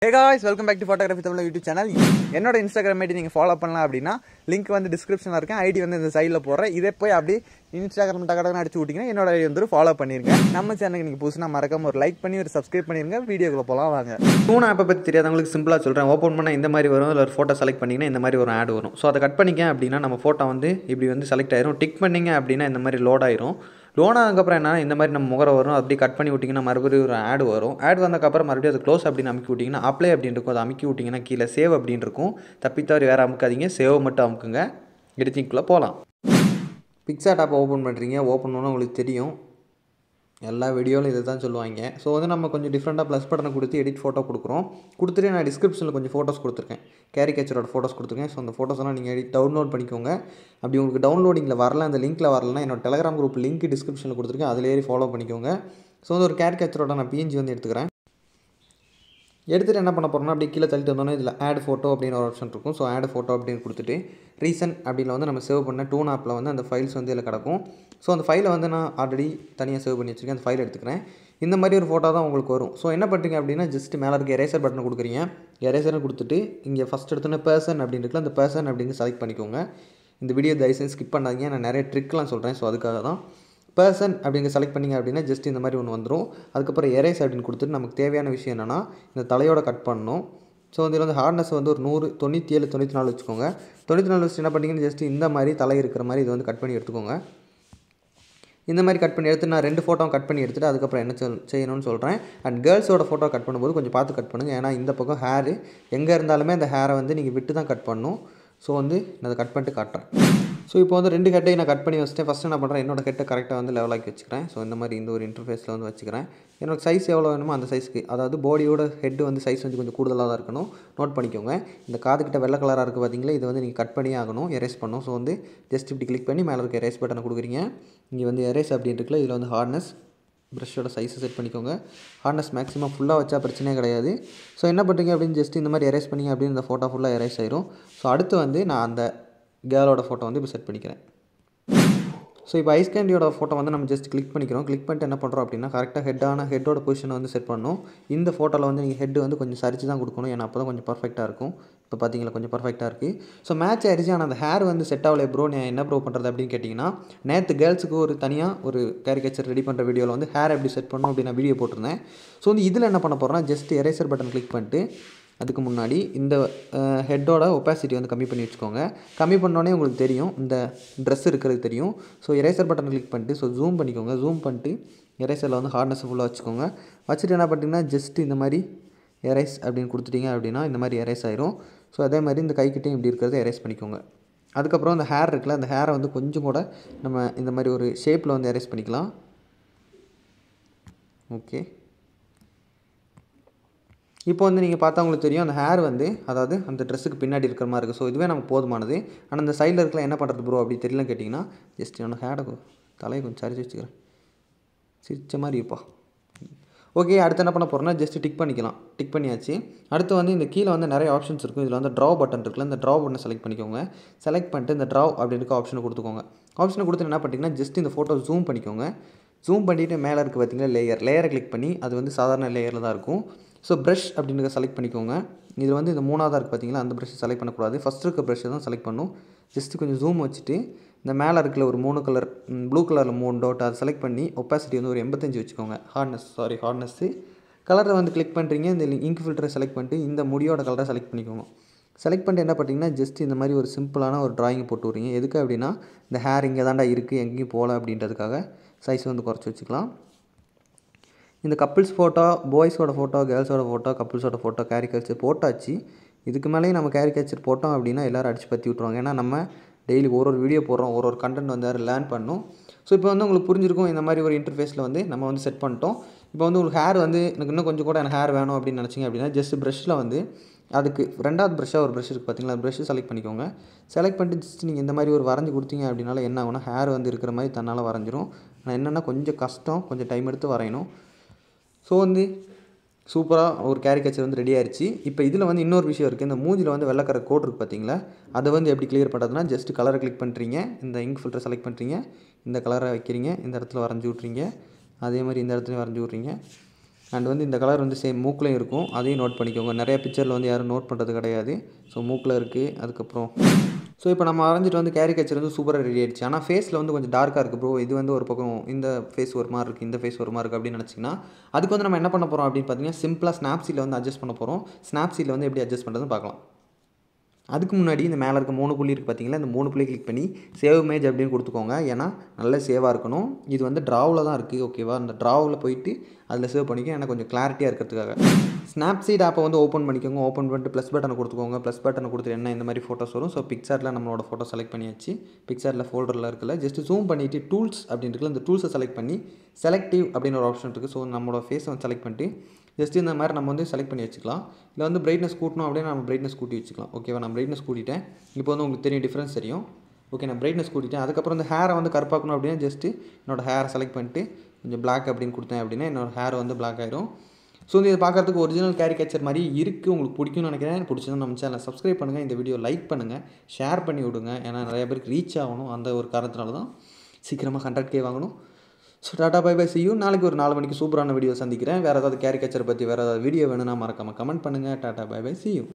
hey guys welcome back to photography Tamil YouTube channel என்னோட Instagram ID நீங்கள் follow பண்ணலாம் அப்படின்னா லிங்க் வந்து டிஸ்கிரிப்ஷனில் இருக்கேன் ஐடி வந்து இந்த சைடில் போடுறேன் இதே போய் அப்படி இன்ஸ்டாகிராம் டக்கடன்னு அடிச்சு விட்டிங்கன்னா என்னோட ஐடி வந்து ஃபாலோ பண்ணிருங்க நம்ம சேனலுக்கு நீங்கள் புதுசுனா மறக்காம ஒரு லைக் பண்ணி ஒரு சப்ஸ்கிரைப் பண்ணிருங்க வீடியோக்குள்ள போகலாம் வாங்க டூன் ஆப்பை பற்றி தெரியாதவங்களுக்கு சிம்பிளாக சொல்கிறேன் ஓப்பன் பண்ணால் இந்த மாதிரி வரும் அதில் ஒரு ஃபோட்டோ செலக்ட் பண்ணிங்கன்னா இந்த மாதிரி ஒரு ஆட் வரும் ஸோ அதை கட் பண்ணிக்க அப்படின்னா நம்ம ஃபோட்டோ வந்து இப்படி வந்து செலக்ட் ஆயிரும் டிக் பண்ணிங்க அப்படின்னா இந்த மாதிரி லோட் ஆயிரும் லோன் ஆனதுக்கப்புறம் என்ன இந்த மாதிரி நம்ம முகரை வரும் அப்படி கட் பண்ணி விட்டிங்கன்னா மறுபடியும் ஒரு ஆட் வரும் ஆட் வந்ததுக்கப்புறம் மறுபடியும் அது க்ளோஸ் அப்படின்னு அமுக்கி விட்டிங்கன்னா அப்ளை அப்படின்னு இருக்கும் அதை அமுக்கி விட்டிங்கன்னா கீழே சேவ் அப்படின்னு இருக்கும் தப்பித்தவரி வேறு அமுக்காதீங்க சேவ் மட்டும் அமுக்குங்க எடிட்டிங்குள்ளே போகலாம் பிக்சாட் ஆப்பை ஓப்பன் பண்ணுறீங்க ஓப்பன் பண்ணால் உங்களுக்கு தெரியும் எல்லா வீடியோவிலும் இதை தான் சொல்லுவாங்க ஸோ வந்து நம்ம கொஞ்சம் டிஃப்ரெண்ட்டாக ப்ளஸ் பட்டனை கொடுத்து எடிட் ஃபோட்டோ கொடுக்குறோம் கொடுத்துட்டு நான் டிஸ்கிரிப்ஷனில் கொஞ்சம் ஃபோட்டோஸ் கொடுத்துருக்கேன் கேரிகேச்சரோட ஃபோட்டோஸ் கொடுத்துருக்கேன் ஸோ அந்த ஃபோட்டோஸ் எல்லாம் நீங்கள் எடிட் டவுன்லோட் பண்ணிக்கோங்க அப்படி உங்களுக்கு டவுன்லோடிங்கில் வரல அந்த லிங்க்கில் வரலன்னா என்னோட டெலகிராம் குரூப் லிங்க் டிஸ்கிரிப்ஷனில் கொடுத்துருக்கேன் அதில் ஏறி ஃபாலோ பண்ணிக்கோங்க ஸோ வந்து ஒரு கேரிகேச்சரோட நான் பிஎன்ஜி வந்து எடுத்துக்கிறேன் எடுத்துகிட்டு என்ன பண்ண போகிறோம்னா அப்படியே கீழே தள்ளிட்டு வந்தோன்னே இதில் ஆட் ஃபோட்டோ அப்படின்னு ஒரு ஆப்ஷன் இருக்கும் ஸோ ஆட் ஃபோட்டோ அப்படின்னு கொடுத்துட்டு ரீசன் அப்படின்னு வந்து நம்ம சேவ் பண்ண டூன் ஆப்பில் வந்து அந்த ஃபைல்ஸ் வந்து இதில் கிடக்கும் ஸோ அந்த ஃபைலை வந்து நான் ஆல்ரெடி தனியாக சேவ் பண்ணி வச்சுருக்கேன் அந்த ஃபைல் எடுத்துக்கிறேன் இந்த மாதிரி ஒரு ஃபோட்டோ தான் உங்களுக்கு வரும் ஸோ என்ன பண்ணுறீங்க அப்படின்னா ஜஸ்ட் மேலே இருக்க எரேசர் பட்டன் கொடுக்குறீங்க எரேசர் கொடுத்துட்டு இங்கே ஃபஸ்ட் எடுத்தோன்னே பர்சன் அப்படின்னு இருக்குல்ல அந்த பர்சன் அப்படின்னு செலக்ட் பண்ணிக்கோங்க இந்த வீடியோ தயவுசெய்து ஸ்கிப் பண்ணாதீங்க நான் நிறைய ட்ரிக்லாம் சொல்கிறேன் ஸோ அதுக்காக தான் பர்சன் அப்படிங்க செலக்ட் பண்ணிங்க அப்படின்னா ஜஸ்ட் இந்த மாதிரி ஒன்று வந்துடும் அதுக்கப்புறம் எரேஸ் அப்படின்னு கொடுத்துட்டு நமக்கு தேவையான விஷயம் என்னென்னா இந்த தலையோட கட் பண்ணணும் ஸோ இதில் வந்து ஹார்ட்னஸ் வந்து ஒரு நூறு தொண்ணூற்றி ஏழு தொண்ணூற்றி நாலு வச்சுக்கோங்க தொண்ணூற்றி நாலு வச்சு என்ன பண்ணிங்கன்னா ஜஸ்ட் இந்த மாதிரி தலை இருக்கிற மாதிரி இது வந்து கட் பண்ணி எடுத்துக்கோங்க இந்த மாதிரி கட் பண்ணி எடுத்து நான் ரெண்டு ஃபோட்டோ கட் பண்ணி எடுத்துகிட்டு அதுக்கப்புறம் என்ன சொல் செய்யணும்னு சொல்கிறேன் அண்ட் கேர்ள்ஸோட ஃபோட்டோ கட் பண்ணும்போது கொஞ்சம் பார்த்து கட் பண்ணுங்கள் ஏன்னா இந்த பக்கம் ஹேரு எங்கே இருந்தாலுமே அந்த ஹேரை வந்து நீங்கள் விட்டு தான் கட் பண்ணணும் ஸோ வந்து நான் அதை கட் பண்ணிட்டு காட்டுறேன் ஸோ இப்போ வந்து ரெண்டு ஹெட்டையும் நான் கட் பண்ணி வச்சுட்டேன் ஃபஸ்ட்டு என்ன பண்ணுறேன் என்னோட ஹெட்டை கரெக்டாக வந்து லெவலாக்கி வச்சுக்கிறேன் ஸோ இந்த மாதிரி இந்த ஒரு இன்டர்ஃபேஸில் வந்து வச்சுக்கிறேன் என்னோட சைஸ் எவ்வளோ வேணுமோ அந்த சைஸ்க்கு அதாவது பாடியோட ஹெட் வந்து சைஸ் வந்து கொஞ்சம் கூடுதலாக தான் இருக்கணும் நோட் பண்ணிக்கோங்க இந்த காதுகிட்ட வெள்ளை கலராக இருக்குது பார்த்தீங்களா இதை வந்து நீங்கள் கட் பண்ணி ஆகணும் எரேஸ் பண்ணணும் ஸோ வந்து ஜஸ்ட் இப்படி கிளிக் பண்ணி மேலே இருக்க எரேஸ் பட்டனை கொடுக்குறீங்க இங்கே வந்து எரேஸ் அப்படின்னு இருக்குல்ல இதில் வந்து ஹார்ட்னஸ் ப்ரஷோட சைஸை செட் பண்ணிக்கோங்க ஹார்ட்னஸ் மேக்ஸிமம் ஃபுல்லாக வச்சா பிரச்சனையே கிடையாது ஸோ என்ன பண்ணுறீங்க அப்படின்னு ஜஸ்ட் இந்த மாதிரி எரேஸ் பண்ணிங்க அப்படின்னு இந்த ஃபோட்டோ ஃபுல்லாக எரேஸ் ஆயிரும் ஸோ அடுத்து வந்து நான் அந்த கேர்ளோட ஃபோட்டோ வந்து இப்போ செட் பண்ணிக்கிறேன் ஸோ இப்போ ஐஸ் கேண்டியோட ஃபோட்டோ வந்து நம்ம ஜஸ்ட் கிளிக் பண்ணிக்கிறோம் கிளிக் பண்ணிட்டு என்ன பண்ணுறோம் அப்படின்னா கரெக்டாக ஹெட்டான ஹெட்டோட பொசிஷனை வந்து செட் பண்ணணும் இந்த ஃபோட்டோவில் வந்து நீங்கள் ஹெட் வந்து கொஞ்சம் சரிச்சு தான் கொடுக்கணும் ஏன்னா அப்போ தான் கொஞ்சம் பர்ஃபெக்டாக இருக்கும் இப்போ பார்த்தீங்களா கொஞ்சம் பர்ஃபெக்டாக இருக்குது ஸோ மேட்ச் ஆயிடுச்சு ஆனால் அந்த ஹேர் வந்து செட் ஆகலை ப்ரோ நான் என்ன ப்ரோ பண்ணுறது அப்படின்னு கேட்டிங்கன்னா நேற்று கேர்ள்ஸுக்கு ஒரு தனியாக ஒரு கேரிகேச்சர் ரெடி பண்ணுற வீடியோவில் வந்து ஹேர் எப்படி செட் பண்ணணும் அப்படின்னு நான் வீடியோ போட்டிருந்தேன் ஸோ வந்து இதில் என்ன பண்ண போகிறேன்னா ஜஸ்ட் எரேசர் பட்டன் கிளிக் பண்ணிட்டு அதுக்கு முன்னாடி இந்த ஹெட்டோட ஒப்பாசிட்டி வந்து கம்மி பண்ணி வச்சுக்கோங்க கம்மி பண்ணோடனே உங்களுக்கு தெரியும் இந்த ட்ரெஸ் இருக்கிறது தெரியும் ஸோ எரேசர் பட்டன் கிளிக் பண்ணிட்டு ஸோ ஜூம் பண்ணிக்கோங்க ஜூம் பண்ணிட்டு எரேசரில் வந்து ஹார்ட்னஸ் ஃபுல்லாக வச்சுக்கோங்க வச்சுட்டு என்ன பண்ணிட்டீங்கன்னா ஜஸ்ட் இந்த மாதிரி எரேஸ் அப்படின்னு கொடுத்துட்டீங்க அப்படின்னா இந்த மாதிரி எரேஸ் ஆயிரும் ஸோ அதே மாதிரி இந்த கைக்கிட்டையும் இப்படி இருக்கிறத எரேஸ் பண்ணிக்கோங்க அதுக்கப்புறம் அந்த ஹேர் இருக்குல்ல அந்த ஹேரை வந்து கொஞ்சம் கூட நம்ம இந்த மாதிரி ஒரு ஷேப்பில் வந்து எரேஸ் பண்ணிக்கலாம் ஓகே இப்போ வந்து நீங்கள் பார்த்தா உங்களுக்கு தெரியும் அந்த ஹேர் வந்து அதாவது அந்த ட்ரெஸ்ஸுக்கு பின்னாடி இருக்கிற மாதிரி இருக்குது ஸோ இதுவே நமக்கு போதுமானது ஆனால் அந்த சைடில் இருக்கலாம் என்ன பண்ணுறது ப்ரோ அப்படி தெரியல கேட்டிங்கன்னா ஜஸ்ட் என்னோட ஹேரை தலையை கொஞ்சம் சரிச்சு வச்சுக்கிறேன் சிரிச்ச மாதிரி இருப்பா ஓகே அடுத்து என்ன பண்ண போகிறோம்னா ஜஸ்ட் டிக் பண்ணிக்கலாம் டிக் பண்ணியாச்சு அடுத்து வந்து இந்த கீழே வந்து நிறைய ஆப்ஷன்ஸ் இருக்கும் இதில் வந்து ட்ரா பட்டன் இருக்குல்ல இந்த ட்ரா பட்டனை செலக்ட் பண்ணிக்கோங்க செலக்ட் பண்ணிட்டு இந்த ட்ரா அப்படின்னு ஆப்ஷனை கொடுத்துக்கோங்க ஆப்ஷனை கொடுத்து என்ன பண்ணிட்டீங்கன்னா ஜஸ்ட் இந்த ஃபோட்டோ ஜூம் பண்ணிக்கோங்க ஜூம் பண்ணிவிட்டு மேலே இருக்குது பார்த்தீங்கன்னா லேயர் லேயரை கிளிக் பண்ணி அது வந்து சாதாரண லேயரில் தான் இருக்கும் ஸோ ப்ரஷ் அப்படின்னு செலக்ட் பண்ணிக்கோங்க இது வந்து இந்த மூணாவதாக இருக்குது பார்த்தீங்களா அந்த ப்ரஷ் செலக்ட் பண்ணக்கூடாது ஃபஸ்ட் இருக்க ப்ரஷ்ஷை தான் செலக்ட் பண்ணும் ஜஸ்ட்டு கொஞ்சம் ஜூம் வச்சுட்டு இந்த மேலே இருக்கிற ஒரு மூணு கலர் ப்ளூ கலரில் மூணு டோட் அதை செலக்ட் பண்ணி ஒப்பாசிட்டி வந்து ஒரு எண்பத்தஞ்சு வச்சுக்கோங்க ஹார்ட்னஸ் சாரி ஹார்ட்னஸ்ஸு கலரை வந்து கிளிக் பண்ணுறீங்க இந்த இங்க் ஃபில்டரை செலக்ட் பண்ணிட்டு இந்த முடியோட கலரை செலக்ட் பண்ணிக்கோங்க செலக்ட் பண்ணிட்டு என்ன பண்ணிங்கன்னா ஜஸ்ட் இந்த மாதிரி ஒரு சிம்பிளான ஒரு ட்ராயிங் போட்டு விட்றீங்க எதுக்கு அப்படின்னா இந்த ஹேர் இங்கே தாண்டா இருக்குது எங்கேயும் போகல அப்படின்றதுக்காக சைஸ் வந்து குறைச்சி வச்சுக்கலாம் இந்த கப்புள்ஸ் ஃபோட்டோ பாய்ஸோட ஃபோட்டோ கேர்ள்ஸோட ஃபோட்டோ கப்புள்ஸோட ஃபோட்டோ கேரிகல்ச்சர் போட்டாச்சு இதுக்கு மேலேயும் நம்ம கேரிகல்ச்சர் போட்டோம் அப்படின்னா எல்லோரும் அடிச்சு பற்றி விட்ருவாங்க ஏன்னா நம்ம டெய்லி ஒரு ஒரு வீடியோ போடுறோம் ஒரு ஒரு கண்டென்ட் வந்து லேர்ன் பண்ணணும் ஸோ இப்போ வந்து உங்களுக்கு புரிஞ்சிருக்கும் இந்த மாதிரி ஒரு இன்டர்ஃபேஸில் வந்து நம்ம வந்து செட் பண்ணிட்டோம் இப்போ வந்து உங்களுக்கு ஹேர் வந்து எனக்கு இன்னும் கொஞ்சம் கூட எனக்கு ஹேர் வேணும் அப்படின்னு நினச்சிங்க அப்படின்னா ஜஸ்ட் ப்ரஷ்ஷில் வந்து அதுக்கு ரெண்டாவது ப்ரஷ்ஷாக ஒரு ப்ரஷ் இருக்குது பார்த்தீங்களா ப்ரஷ் செலக்ட் பண்ணிக்கோங்க செலக்ட் பண்ணிட்டு ஜஸ்ட் நீங்கள் இந்த மாதிரி ஒரு வரைஞ்சி கொடுத்தீங்க அப்படின்னால என்ன ஆகும்னா ஹேர் வந்து இருக்கிற மாதிரி தன்னால் வரைஞ்சிரும் ஆனால் என்னென்னா கொஞ்சம் கஷ்டம் கொஞ்சம் டைம் எடுத்து வரையணும் ஸோ வந்து சூப்பராக ஒரு கேரிகேச்சர் வந்து ரெடி ஆயிடுச்சு இப்போ இதில் வந்து இன்னொரு விஷயம் இருக்குது இந்த மூஞ்சில் வந்து வெள்ளக்கரை கோட் இருக்குது பார்த்தீங்களா அதை வந்து எப்படி கிளியர் பண்ணுறதுனா ஜஸ்ட் கலரை கிளிக் பண்ணுறீங்க இந்த இங்க் ஃபில்டர் செலக்ட் பண்ணுறீங்க இந்த கலரை வைக்கிறீங்க இந்த இடத்துல வரைஞ்சி விட்றீங்க அதே மாதிரி இந்த இடத்துலையும் வரைஞ்சி விட்றீங்க அண்ட் வந்து இந்த கலர் வந்து சேம் மூக்குலையும் இருக்கும் அதையும் நோட் பண்ணிக்கோங்க நிறைய பிக்சரில் வந்து யாரும் நோட் பண்ணுறது கிடையாது ஸோ மூக்கில் இருக்குது அதுக்கப்புறம் ஸோ இப்போ நம்ம வரைஞ்சிட்டு வந்து கேரிகேச்சர் வந்து சூப்பராக ரெடி ஆயிடுச்சு ஆனால் ஃபேஸில் வந்து கொஞ்சம் டார்க்காக இருக்குது ப்ரோ இது வந்து ஒரு பக்கம் இந்த ஃபேஸ் ஒரு மாதிரி இருக்குது இந்த ஃபேஸ் ஒரு மாதிரி இருக்குது அப்படின்னு நினச்சிங்கன்னா அதுக்கு வந்து நம்ம என்ன பண்ண போகிறோம் அப்படின்னு பார்த்தீங்கன்னா சிம்பிளாக ஸ்னாப்சீட்டில் வந்து அட்ஜஸ்ட் பண்ண போகிறோம் ஸ்னாப்சீட்டில் வந்து எப்படி அட்ஜஸ்ட் பண்ணுறதுன்னு பார்க்கலாம் அதுக்கு முன்னாடி இந்த மேலே இருக்க மூணு புள்ளி இருக்குது பார்த்தீங்களா இந்த மூணு புள்ளி கிளிக் பண்ணி சேவ் இமேஜ் அப்படின்னு கொடுத்துக்கோங்க ஏன்னா நல்ல சேவாக இருக்கணும் இது வந்து ட்ராவில் தான் இருக்குது ஓகேவா அந்த ட்ராவில் போயிட்டு அதில் சேவ் பண்ணிக்க ஏன்னா கொஞ்சம் கிளாரிட்டியாக இருக்கிறதுக்காக ஸ்னாப்சீட் ஆப்பை வந்து ஓப்பன் பண்ணிக்கோங்க ஓப்பன் பண்ணிட்டு ப்ளஸ் பட்டனை கொடுத்துக்கோங்க ப்ளஸ் பட்டனை கொடுத்துட்டு என்ன இந்த மாதிரி ஃபோட்டோஸ் வரும் ஸோ பிக்சாரில் நம்மளோட ஃபோட்டோ செலக்ட் பண்ணியாச்சு பிக்சாரில் ஃபோல்டரில் இருக்குல்ல ஜஸ்ட் ஜூம் பண்ணிவிட்டு டூல்ஸ் அப்படின்னு இருக்குல்ல இந்த டூல்ஸை செலக்ட் பண்ணி செலக்டிவ் அப்படின்னு ஒரு ஆப்ஷன் இருக்குது ஸோ நம்மளோட ஃபேஸை வந்து செலக்ட் பண்ணிட்டு ஜஸ்ட் இந்த மாதிரி நம்ம வந்து செலக்ட் பண்ணி வச்சுக்கலாம் இல்லை வந்து பிரைட்னஸ் கூட்டணும் அப்படியே நம்ம பிரைட்னஸ் கூட்டி வச்சுக்கலாம் ஓகேவா நான் பிரைட்னஸ் கூட்டிட்டேன் இப்போ வந்து உங்களுக்கு தெரியும் டிஃப்ரென்ஸ் தெரியும் ஓகே நான் பிரைட்னஸ் கூட்டிட்டேன் அதுக்கப்புறம் இந்த ஹேரை வந்து கருப்பாக்கணும் அப்படின்னா ஜஸ்ட்டு என்னோடய ஹேரை செலக்ட் பண்ணிட்டு கொஞ்சம் பிளாக் அப்படின்னு கொடுத்தேன் அப்படின்னா என்னோட ஹேர் வந்து பிளாக் ஆயிரும் ஸோ இது பார்க்கறதுக்கு ஒரிஜினல் கேரிகேச்சர் மாதிரி இருக்குது உங்களுக்கு பிடிக்கும்னு நினைக்கிறேன் பிடிச்சதும் நம்ம சேனலை சப்ஸ்கிரைப் பண்ணுங்கள் இந்த வீடியோ லைக் பண்ணுங்கள் ஷேர் பண்ணி விடுங்க ஏன்னா நிறைய பேருக்கு ரீச் ஆகணும் அந்த ஒரு காரணத்தினால தான் சீக்கிரமாக ஹண்ட்ரட் கே வாங்கணும் ஸோ டாட்டா பை பை செய்யும் நாளைக்கு ஒரு நாலு மணிக்கு சூப்பரான வீடியோ சந்திக்கிறேன் வேறு ஏதாவது கேரிகேச்சர் பற்றி வேறு ஏதாவது வீடியோ வேணும்னா மறக்காமல் கமெண்ட் பண்ணுங்கள் டாட்டா பை பை செய்யும்